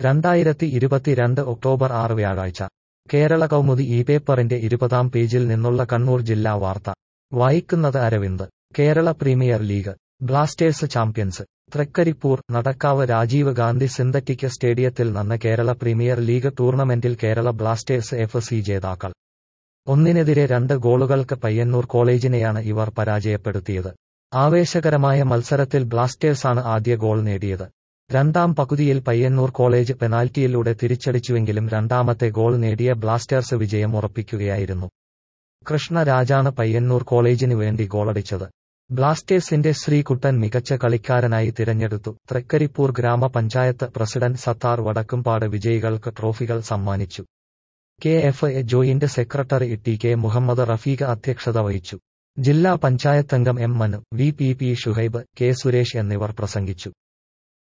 രണ്ടായിരത്തി ഇരുപത്തിരണ്ട് ഒക്ടോബർ ആറ് വ്യാഴാഴ്ച കേരള കൗമുദി ഈ പേപ്പറിന്റെ ഇരുപതാം പേജിൽ നിന്നുള്ള കണ്ണൂർ ജില്ലാ വാർത്ത വായിക്കുന്നത് Aravind Kerala premier league blasters champions Trikaripur Nadakkavu Rajiv Gandhi synthetic സ്റ്റേഡിയത്തിൽ നടന്ന കേരള പ്രീമിയർ ലീഗ് ടൂർണമെന്റിൽ കേരള ബ്ലാസ്റ്റേഴ്സ് എഫ് സി ജേതാക്കൾ ഒന്നിനെതിരെ രണ്ട് ഗോളുകൾക്ക് പയ്യന്നൂർ കോളേജിനെയാണ് ഇവർ പരാജയപ്പെടുത്തിയത് ആവേശകരമായ മത്സരത്തിൽ ബ്ലാസ്റ്റേഴ്സാണ് ആദ്യ ഗോൾ നേടിയത് രണ്ടാം പകുതിയിൽ പയ്യന്നൂർ കോളേജ് പെനാൽറ്റിയിലൂടെ തിരിച്ചടിച്ചുവെങ്കിലും രണ്ടാമത്തെ ഗോൾ നേടിയ ബ്ലാസ്റ്റേഴ്സ് വിജയം ഉറപ്പിക്കുകയായിരുന്നു കൃഷ്ണരാജാണ് പയ്യന്നൂർ കോളേജിനു വേണ്ടി ഗോളടിച്ചത് ബ്ലാസ്റ്റേഴ്സിന്റെ ശ്രീകുട്ടൻ മികച്ച കളിക്കാരനായി തിരഞ്ഞെടുത്തു തൃക്കരിപ്പൂർ ഗ്രാമപഞ്ചായത്ത് പ്രസിഡന്റ് സത്താർ വടക്കുംപാട് വിജയികൾക്ക് ട്രോഫികൾ സമ്മാനിച്ചു K F A joint secretary T K Muhammad Rafeeq അധ്യക്ഷത വഹിച്ചു ജില്ലാ പഞ്ചായത്തംഗം M Manu V P P Shuhaib K Suresh എന്നിവർ പ്രസംഗിച്ചു